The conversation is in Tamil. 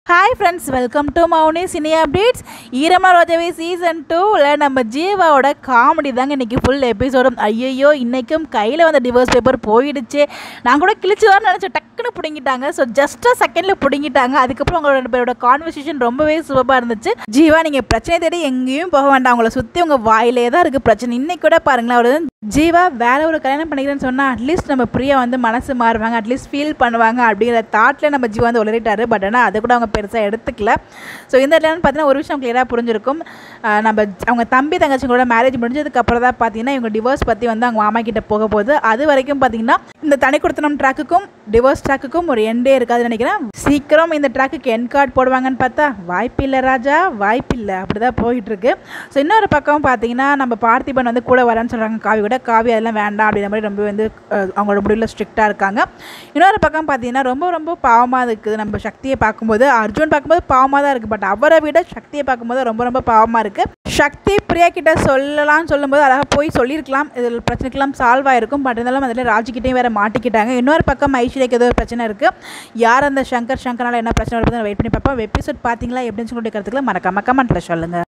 hi friends welcome to Mouni cine updates ஈரமா ரோஜாவே சீசன் டூவில் நம்ம ஜீவாவோட காமெடி தாங்க இன்றைக்கி ஃபுல் எபிசோடும் ஐயையோ இன்றைக்கும் கையில் வந்த டிவோர்ஸ் பேப்பர் போயிடுச்சு நான் கூட கிழிச்சு வரணும்னு நினச்சேன் டக்குன்னு பிடுங்கிட்டாங்க ஸோ ஜஸ்ட் அ செகண்டில் பிடுங்கிட்டாங்க அதுக்கப்புறம் உங்களோட ரெண்டு பேரோட கான்வர்சேஷன் ரொம்பவே சுலபாக இருந்துச்சு ஜீவா நீங்கள் பிரச்சனை தேடி எங்கேயும் போக வேண்டாம் உங்களை சுற்றி உங்கள் வாயிலே தான் இருக்குது பிரச்சனை இன்னைக்கு கூட பாருங்களேன் அவர் ஜீவா வேற ஒரு கல்யாணம் பண்ணிக்கிறேன்னு சொன்னால் அட்லீஸ்ட் நம்ம பிரியா வந்து மனசு மாறுவாங்க அட்லீஸ்ட் ஃபீல் பண்ணுவாங்க அப்படிங்கிற தாட்டில் நம்ம ஜீவா வந்து உளறிட்டாரு பட் ஆனால் அதை கூட அவங்க பெருசாக எடுத்துக்கல ஸோ இந்த இடத்துல பார்த்தீங்கன்னா ஒரு விஷயம் கிளியராக புரிஞ்சிருக்கும் ஆஹ் நம்ம அவங்க தம்பி தங்கச்சிங்களோட மேரேஜ் முடிஞ்சதுக்கு அப்புறம் தான் பார்த்தீங்கன்னா இவங்க டிவோர்ஸ் பற்றி வந்து அவங்க மாமா கிட்ட போக போகுது அது வரைக்கும் பார்த்தீங்கன்னா இந்த தனி கொடுத்தனம் ட்ராக்குக்கும் டிவோர்ஸ் ட்ராக்குக்கும் ஒரு எண்டே இருக்காதுன்னு நினைக்கிறேன் சீக்கிரம் இந்த ட்ராக்குக்கு என் கார்டு போடுவாங்கன்னு பார்த்தா வாய்ப்பில்லை ராஜா வாய்ப்பில்லை அப்படி தான் போயிட்டு இருக்கு ஸோ இன்னொரு பக்கம் பார்த்தீங்கன்னா நம்ம பார்த்திபன் வந்து கூட வரேன்னு சொல்கிறாங்க காவி கூட காவி அதெல்லாம் வேண்டாம் அப்படின்ற மாதிரி ரொம்ப வந்து அஹ், அவங்களோட முடிவில் ஸ்ட்ரிக்டாக இருக்காங்க இன்னொரு பக்கம் பார்த்தீங்கன்னா ரொம்ப ரொம்ப பாவமாக இருக்குது நம்ம சக்தியை பார்க்கும்போது அர்ஜுன் பார்க்கும்போது பாவமாக தான் இருக்குது பட் அவரை விட சக்தியை பார்க்கும்போது ரொம்ப ரொம்ப பாவமாக இருக்குது சக்தி பிரியா கிட்ட சொல்லலாம்னு சொல்லும்போது அழகாக போய் சொல்லியிருக்கலாம் இதில் பிரச்சனைக்கெல்லாம் சால்வ் ஆயிருக்கும் பட் இருந்தாலும் அதில் ராஜிக்கிட்டையும் வேறு மாட்டிக்கிட்டாங்க இன்னொரு பக்கம் ஐஸ்வர்யாக்கு ஏதோ ஒரு பிரச்சனை இருக்குது யார் அந்த சங்கர் சங்கரால் என்ன பிரச்சனை வருது வெயிட் பண்ணி பார்ப்போம் எபிசோட் பார்த்தீங்களா எப்படின்னு சொல்லிட்டு கருத்துக்களை மறக்காம கமெண்ட்டில் சொல்லுங்கள்